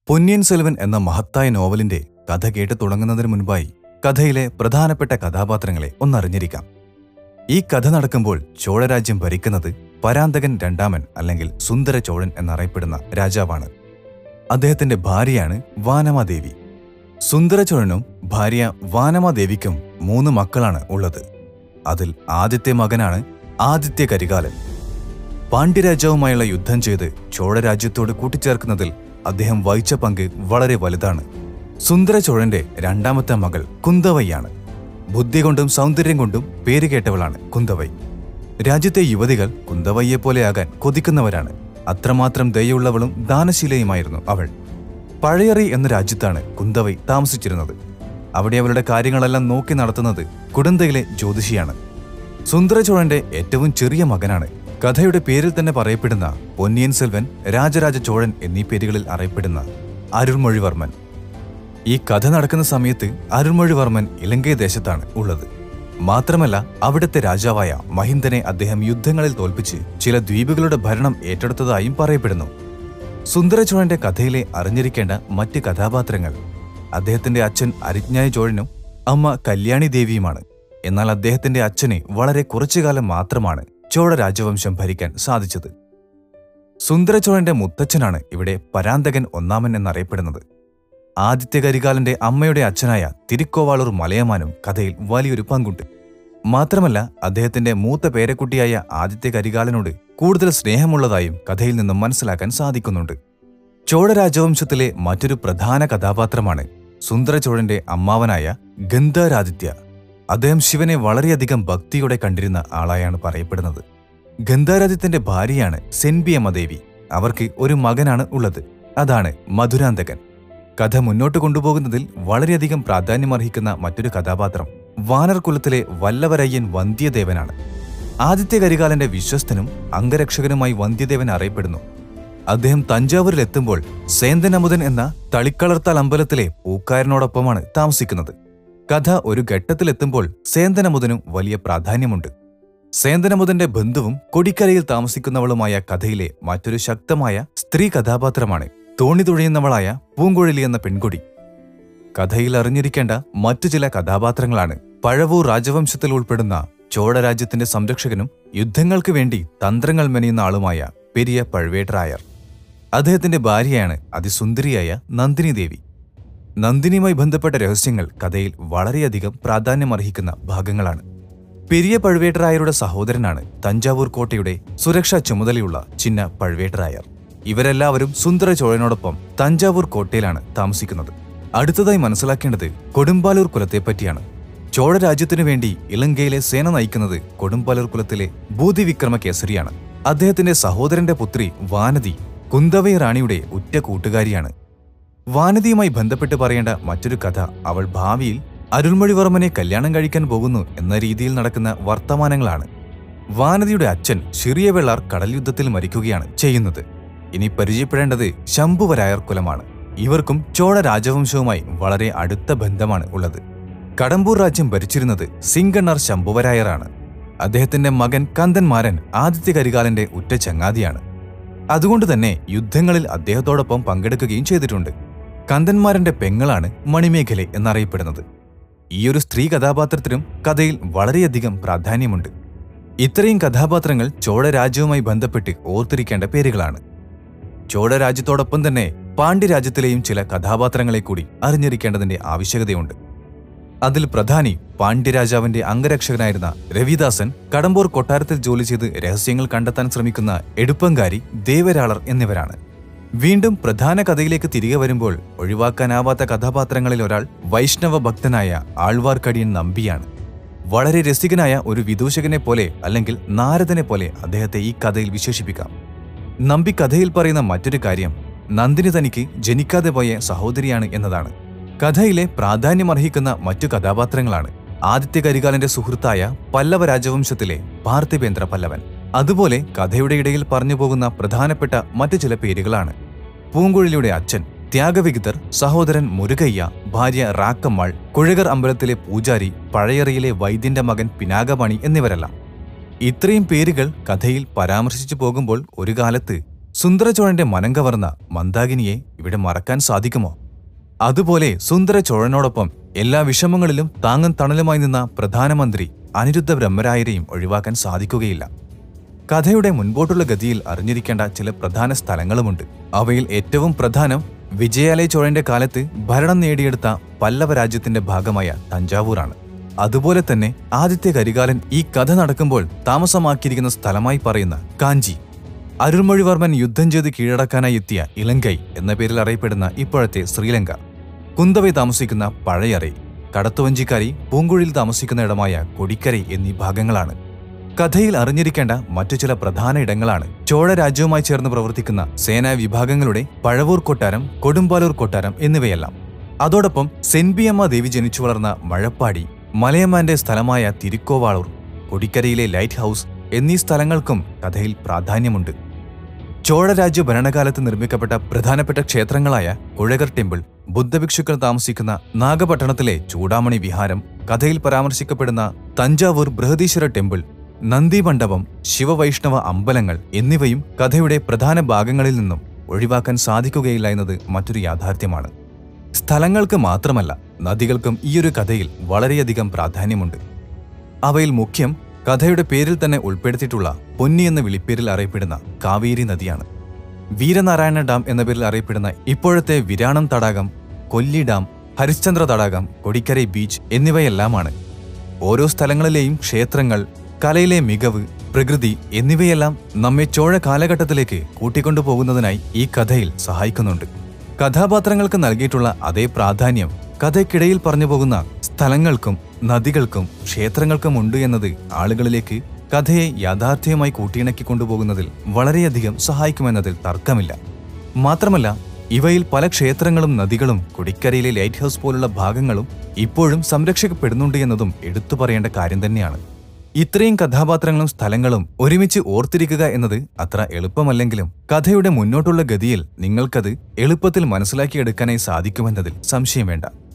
പൊന്നിയൻ സെൽവൻ എന്ന മഹത്തായ നോവലിന്റെ കഥ കേട്ട് തുടങ്ങുന്നതിന് മുൻപായി കഥയിലെ പ്രധാനപ്പെട്ട കഥാപാത്രങ്ങളെ ഒന്നറിഞ്ഞിരിക്കാം ഈ കഥ നടക്കുമ്പോൾ ചോഴരാജ്യം ഭരിക്കുന്നത് പരാന്തകൻ രണ്ടാമൻ അല്ലെങ്കിൽ സുന്ദര ചോഴൻ എന്നറിയപ്പെടുന്ന രാജാവാണ് അദ്ദേഹത്തിന്റെ ഭാര്യയാണ് വാനമാദേവി സുന്ദര ചോഴനും ഭാര്യ വാനമാദേവിക്കും മൂന്ന് മക്കളാണ് ഉള്ളത് അതിൽ ആദ്യത്തെ മകനാണ് ആദിത്യ കരികാലൻ പാണ്ഡ്യരാജാവുമായുള്ള യുദ്ധം ചെയ്ത് ചോഴരാജ്യത്തോട് കൂട്ടിച്ചേർക്കുന്നതിൽ അദ്ദേഹം വഹിച്ച പങ്ക് വളരെ വലുതാണ് സുന്ദര ചോഴന്റെ രണ്ടാമത്തെ മകൾ കുന്തവയ്യാണ് ബുദ്ധി കൊണ്ടും സൗന്ദര്യം കൊണ്ടും പേര് കേട്ടവളാണ് കുന്തവൈ രാജ്യത്തെ യുവതികൾ കുന്തവയ്യെപ്പോലെയാകാൻ കൊതിക്കുന്നവരാണ് അത്രമാത്രം ദയുള്ളവളും ദാനശീലയുമായിരുന്നു അവൾ പഴയറി എന്ന രാജ്യത്താണ് കുന്തവൈ താമസിച്ചിരുന്നത് അവിടെ അവളുടെ കാര്യങ്ങളെല്ലാം നോക്കി നടത്തുന്നത് കുടന്തയിലെ ജ്യോതിഷിയാണ് സുന്ദരചോഴന്റെ ഏറ്റവും ചെറിയ മകനാണ് കഥയുടെ പേരിൽ തന്നെ പറയപ്പെടുന്ന പൊന്നിയൻ സെൽവൻ രാജരാജ ചോഴൻ എന്നീ പേരുകളിൽ അറിയപ്പെടുന്ന അരുൾമൊഴിവർമ്മൻ ഈ കഥ നടക്കുന്ന സമയത്ത് അരുൾമൊഴിവർമ്മൻ ഇലങ്കൈ ദേശത്താണ് ഉള്ളത് മാത്രമല്ല അവിടുത്തെ രാജാവായ മഹിന്ദനെ അദ്ദേഹം യുദ്ധങ്ങളിൽ തോൽപ്പിച്ച് ചില ദ്വീപുകളുടെ ഭരണം ഏറ്റെടുത്തതായും പറയപ്പെടുന്നു സുന്ദരചോഴന്റെ കഥയിലെ അറിഞ്ഞിരിക്കേണ്ട മറ്റ് കഥാപാത്രങ്ങൾ അദ്ദേഹത്തിന്റെ അച്ഛൻ അരിജ്ഞായ ചോഴനും അമ്മ കല്യാണി ദേവിയുമാണ് എന്നാൽ അദ്ദേഹത്തിന്റെ അച്ഛന് വളരെ കുറച്ചുകാലം മാത്രമാണ് ചോഴ രാജവംശം ഭരിക്കാൻ സാധിച്ചത് സുന്ദരചോഴന്റെ മുത്തച്ഛനാണ് ഇവിടെ പരാന്തകൻ ഒന്നാമൻ എന്നറിയപ്പെടുന്നത് ആദിത്യ കരികാലന്റെ അമ്മയുടെ അച്ഛനായ തിരുക്കോവാളൂർ മലയമാനും കഥയിൽ വലിയൊരു പങ്കുണ്ട് മാത്രമല്ല അദ്ദേഹത്തിന്റെ മൂത്ത പേരക്കുട്ടിയായ ആദിത്യ കരികാലനോട് കൂടുതൽ സ്നേഹമുള്ളതായും കഥയിൽ നിന്നും മനസ്സിലാക്കാൻ സാധിക്കുന്നുണ്ട് ചോഴ രാജവംശത്തിലെ മറ്റൊരു പ്രധാന കഥാപാത്രമാണ് സുന്ദരചോഴന്റെ അമ്മാവനായ ഗന്ധാരാദിത്യ അദ്ദേഹം ശിവനെ വളരെയധികം ഭക്തിയോടെ കണ്ടിരുന്ന ആളായാണ് പറയപ്പെടുന്നത് ഗന്ധാരാദിത്യന്റെ ഭാര്യയാണ് സെൻബിയമ്മദേവി അവർക്ക് ഒരു മകനാണ് ഉള്ളത് അതാണ് മധുരാന്തകൻ കഥ മുന്നോട്ട് കൊണ്ടുപോകുന്നതിൽ വളരെയധികം പ്രാധാന്യമർഹിക്കുന്ന മറ്റൊരു കഥാപാത്രം വാനർകുലത്തിലെ വല്ലവരയ്യൻ വന്ധ്യദേവനാണ് ആദിത്യ കരികാലന്റെ വിശ്വസ്തനും അംഗരക്ഷകനുമായി വന്ധ്യദേവൻ അറിയപ്പെടുന്നു അദ്ദേഹം തഞ്ചാവൂരിലെത്തുമ്പോൾ സേന്തനമുദൻ എന്ന തളിക്കളർത്താൽ അമ്പലത്തിലെ പൂക്കാരനോടൊപ്പമാണ് താമസിക്കുന്നത് കഥ ഒരു ഘട്ടത്തിലെത്തുമ്പോൾ സേന്തനമുദനും വലിയ പ്രാധാന്യമുണ്ട് സേന്തനമുദന്റെ ബന്ധുവും കൊടിക്കരയിൽ താമസിക്കുന്നവളുമായ കഥയിലെ മറ്റൊരു ശക്തമായ സ്ത്രീ കഥാപാത്രമാണ് തോണി തുഴയുന്നവളായ പൂങ്കുഴലി എന്ന പെൺകുടി കഥയിൽ അറിഞ്ഞിരിക്കേണ്ട മറ്റു ചില കഥാപാത്രങ്ങളാണ് പഴവൂർ രാജവംശത്തിൽ ഉൾപ്പെടുന്ന ചോഴരാജ്യത്തിന്റെ സംരക്ഷകനും യുദ്ധങ്ങൾക്ക് വേണ്ടി തന്ത്രങ്ങൾ മെനയുന്ന ആളുമായ പെരിയ പഴവേട്ടറായർ അദ്ദേഹത്തിന്റെ ഭാര്യയാണ് അതിസുന്ദരിയായ നന്ദിനി ദേവി നന്ദിനിയുമായി ബന്ധപ്പെട്ട രഹസ്യങ്ങൾ കഥയിൽ വളരെയധികം പ്രാധാന്യമർഹിക്കുന്ന ഭാഗങ്ങളാണ് പെരിയ പഴുവേട്ടരായരുടെ സഹോദരനാണ് തഞ്ചാവൂർ കോട്ടയുടെ സുരക്ഷാ ചുമതലയുള്ള ചിന്ന പഴുവേട്ടരായർ ഇവരെല്ലാവരും സുന്ദര ചോഴനോടൊപ്പം തഞ്ചാവൂർ കോട്ടയിലാണ് താമസിക്കുന്നത് അടുത്തതായി മനസ്സിലാക്കേണ്ടത് കൊടുമ്പാലൂർ കുലത്തെപ്പറ്റിയാണ് ചോഴ രാജ്യത്തിനു വേണ്ടി ഇലങ്കയിലെ സേന നയിക്കുന്നത് കൊടുമ്പാലൂർ കുലത്തിലെ ഭൂതിവിക്രമ കേസരിയാണ് അദ്ദേഹത്തിന്റെ സഹോദരന്റെ പുത്രി വാനതി കുന്തവൈ റാണിയുടെ ഉറ്റ കൂട്ടുകാരിയാണ് വാനതിയുമായി ബന്ധപ്പെട്ട് പറയേണ്ട മറ്റൊരു കഥ അവൾ ഭാവിയിൽ അരുൾമൊഴിവർമ്മനെ കല്യാണം കഴിക്കാൻ പോകുന്നു എന്ന രീതിയിൽ നടക്കുന്ന വർത്തമാനങ്ങളാണ് വാനതിയുടെ അച്ഛൻ ഷിറിയ വെള്ളാർ കടൽ യുദ്ധത്തിൽ മരിക്കുകയാണ് ചെയ്യുന്നത് ഇനി പരിചയപ്പെടേണ്ടത് ശംഭുവരായർ കുലമാണ് ഇവർക്കും ചോഴ രാജവംശവുമായി വളരെ അടുത്ത ബന്ധമാണ് ഉള്ളത് കടമ്പൂർ രാജ്യം ഭരിച്ചിരുന്നത് സിംഗണ്ണർ ശംഭുവരായറാണ് അദ്ദേഹത്തിന്റെ മകൻ കന്ദൻമാരൻ ആദിത്യ കരികാലന്റെ ഉറ്റ ചങ്ങാതിയാണ് അതുകൊണ്ട് തന്നെ യുദ്ധങ്ങളിൽ അദ്ദേഹത്തോടൊപ്പം പങ്കെടുക്കുകയും ചെയ്തിട്ടുണ്ട് കന്ദന്മാരന്റെ പെങ്ങളാണ് മണിമേഖലെ എന്നറിയപ്പെടുന്നത് ഈയൊരു സ്ത്രീ കഥാപാത്രത്തിനും കഥയിൽ വളരെയധികം പ്രാധാന്യമുണ്ട് ഇത്രയും കഥാപാത്രങ്ങൾ ചോഴ രാജ്യവുമായി ബന്ധപ്പെട്ട് ഓർത്തിരിക്കേണ്ട പേരുകളാണ് ചോഴ രാജ്യത്തോടൊപ്പം തന്നെ പാണ്ഡ്യരാജ്യത്തിലെയും ചില കഥാപാത്രങ്ങളെ കൂടി അറിഞ്ഞിരിക്കേണ്ടതിന്റെ ആവശ്യകതയുണ്ട് അതിൽ പ്രധാനി പാണ്ഡ്യരാജാവിന്റെ അംഗരക്ഷകനായിരുന്ന രവിദാസൻ കടമ്പൂർ കൊട്ടാരത്തിൽ ജോലി ചെയ്ത് രഹസ്യങ്ങൾ കണ്ടെത്താൻ ശ്രമിക്കുന്ന എടുപ്പങ്കാരി ദേവരാളർ എന്നിവരാണ് വീണ്ടും പ്രധാന കഥയിലേക്ക് തിരികെ വരുമ്പോൾ ഒഴിവാക്കാനാവാത്ത കഥാപാത്രങ്ങളിൽ ഒരാൾ വൈഷ്ണവ ഭക്തനായ ആൾവാർക്കടിയൻ നമ്പിയാണ് വളരെ രസികനായ ഒരു വിദൂഷകനെ പോലെ അല്ലെങ്കിൽ നാരദനെ പോലെ അദ്ദേഹത്തെ ഈ കഥയിൽ വിശേഷിപ്പിക്കാം നമ്പി കഥയിൽ പറയുന്ന മറ്റൊരു കാര്യം നന്ദിനി തനിക്ക് ജനിക്കാതെ പോയ സഹോദരിയാണ് എന്നതാണ് കഥയിലെ പ്രാധാന്യമർഹിക്കുന്ന മറ്റു കഥാപാത്രങ്ങളാണ് ആദിത്യ കരികാലന്റെ സുഹൃത്തായ പല്ലവ രാജവംശത്തിലെ പാർത്ഥിപേന്ദ്ര പല്ലവൻ അതുപോലെ കഥയുടെ ഇടയിൽ പറഞ്ഞു പോകുന്ന പ്രധാനപ്പെട്ട മറ്റു ചില പേരുകളാണ് പൂങ്കുഴലിയുടെ അച്ഛൻ ത്യാഗവിഗതർ സഹോദരൻ മുരുകയ്യ ഭാര്യ റാക്കമ്മാൾ കുഴകർ അമ്പലത്തിലെ പൂജാരി പഴയറിയിലെ വൈദ്യന്റെ മകൻ പിനാകമണി എന്നിവരെല്ലാം ഇത്രയും പേരുകൾ കഥയിൽ പരാമർശിച്ചു പോകുമ്പോൾ ഒരു കാലത്ത് സുന്ദരചോഴന്റെ മനം കവർന്ന മന്ദാകിനിയെ ഇവിടെ മറക്കാൻ സാധിക്കുമോ അതുപോലെ സുന്ദര ചോഴനോടൊപ്പം എല്ലാ വിഷമങ്ങളിലും താങ്ങും തണലുമായി നിന്ന പ്രധാനമന്ത്രി അനിരുദ്ധ ബ്രഹ്മരായരെയും ഒഴിവാക്കാൻ സാധിക്കുകയില്ല കഥയുടെ മുൻപോട്ടുള്ള ഗതിയിൽ അറിഞ്ഞിരിക്കേണ്ട ചില പ്രധാന സ്ഥലങ്ങളുമുണ്ട് അവയിൽ ഏറ്റവും പ്രധാനം വിജയാലയ ചോഴന്റെ കാലത്ത് ഭരണം നേടിയെടുത്ത പല്ലവ രാജ്യത്തിന്റെ ഭാഗമായ തഞ്ചാവൂരാണ് അതുപോലെ തന്നെ ആദിത്യ കരികാലൻ ഈ കഥ നടക്കുമ്പോൾ താമസമാക്കിയിരിക്കുന്ന സ്ഥലമായി പറയുന്ന കാഞ്ചി അരുൾമൊഴിവർമ്മൻ യുദ്ധം ചെയ്ത് കീഴടക്കാനായി എത്തിയ ഇലങ്കൈ എന്ന പേരിൽ അറിയപ്പെടുന്ന ഇപ്പോഴത്തെ ശ്രീലങ്ക കുന്തവൈ താമസിക്കുന്ന പഴയറൈ കടത്തുവഞ്ചിക്കാരി പൂങ്കുഴിയിൽ താമസിക്കുന്ന ഇടമായ കൊടിക്കരൈ എന്നീ ഭാഗങ്ങളാണ് കഥയിൽ അറിഞ്ഞിരിക്കേണ്ട മറ്റു ചില പ്രധാന ഇടങ്ങളാണ് ചോഴ രാജ്യവുമായി ചേർന്ന് പ്രവർത്തിക്കുന്ന സേനാ വിഭാഗങ്ങളുടെ പഴവൂർ കൊട്ടാരം കൊടുമ്പാലൂർ കൊട്ടാരം എന്നിവയെല്ലാം അതോടൊപ്പം സെൻബിയമ്മ ദേവി ജനിച്ചു വളർന്ന മഴപ്പാടി മലയമ്മാന്റെ സ്ഥലമായ തിരുക്കോവാളൂർ കൊടിക്കരയിലെ ലൈറ്റ് ഹൗസ് എന്നീ സ്ഥലങ്ങൾക്കും കഥയിൽ പ്രാധാന്യമുണ്ട് ചോഴരാജ്യ ഭരണകാലത്ത് നിർമ്മിക്കപ്പെട്ട പ്രധാനപ്പെട്ട ക്ഷേത്രങ്ങളായ കുഴകർ ടെമ്പിൾ ബുദ്ധഭിക്ഷുക്കൾ താമസിക്കുന്ന നാഗപട്ടണത്തിലെ ചൂടാമണി വിഹാരം കഥയിൽ പരാമർശിക്കപ്പെടുന്ന തഞ്ചാവൂർ ബൃഹദീശ്വര ടെമ്പിൾ നന്ദി മണ്ഡപം ശിവവൈഷ്ണവ അമ്പലങ്ങൾ എന്നിവയും കഥയുടെ പ്രധാന ഭാഗങ്ങളിൽ നിന്നും ഒഴിവാക്കാൻ സാധിക്കുകയില്ല എന്നത് മറ്റൊരു യാഥാർത്ഥ്യമാണ് സ്ഥലങ്ങൾക്ക് മാത്രമല്ല നദികൾക്കും ഈയൊരു കഥയിൽ വളരെയധികം പ്രാധാന്യമുണ്ട് അവയിൽ മുഖ്യം കഥയുടെ പേരിൽ തന്നെ ഉൾപ്പെടുത്തിയിട്ടുള്ള പൊന്നി എന്ന വിളിപ്പേരിൽ അറിയപ്പെടുന്ന കാവേരി നദിയാണ് വീരനാരായണ ഡാം എന്ന പേരിൽ അറിയപ്പെടുന്ന ഇപ്പോഴത്തെ വിരാണം തടാകം കൊല്ലി ഡാം ഹരിശ്ചന്ദ്ര തടാകം കൊടിക്കരൈ ബീച്ച് എന്നിവയെല്ലാമാണ് ഓരോ സ്ഥലങ്ങളിലെയും ക്ഷേത്രങ്ങൾ കലയിലെ മികവ് പ്രകൃതി എന്നിവയെല്ലാം നമ്മെ ചോഴ കാലഘട്ടത്തിലേക്ക് കൂട്ടിക്കൊണ്ടുപോകുന്നതിനായി ഈ കഥയിൽ സഹായിക്കുന്നുണ്ട് കഥാപാത്രങ്ങൾക്ക് നൽകിയിട്ടുള്ള അതേ പ്രാധാന്യം കഥയ്ക്കിടയിൽ പറഞ്ഞു പോകുന്ന സ്ഥലങ്ങൾക്കും നദികൾക്കും ക്ഷേത്രങ്ങൾക്കും ഉണ്ട് എന്നത് ആളുകളിലേക്ക് കഥയെ യാഥാർത്ഥ്യമായി കൂട്ടിയിണക്കി കൊണ്ടുപോകുന്നതിൽ വളരെയധികം സഹായിക്കുമെന്നതിൽ തർക്കമില്ല മാത്രമല്ല ഇവയിൽ പല ക്ഷേത്രങ്ങളും നദികളും കുടിക്കരയിലെ ലൈറ്റ് ഹൗസ് പോലുള്ള ഭാഗങ്ങളും ഇപ്പോഴും സംരക്ഷിക്കപ്പെടുന്നുണ്ട് എന്നതും എടുത്തു പറയേണ്ട കാര്യം തന്നെയാണ് ഇത്രയും കഥാപാത്രങ്ങളും സ്ഥലങ്ങളും ഒരുമിച്ച് ഓർത്തിരിക്കുക എന്നത് അത്ര എളുപ്പമല്ലെങ്കിലും കഥയുടെ മുന്നോട്ടുള്ള ഗതിയിൽ നിങ്ങൾക്കത് എളുപ്പത്തിൽ മനസ്സിലാക്കിയെടുക്കാനായി സാധിക്കുമെന്നതിൽ സംശയം വേണ്ട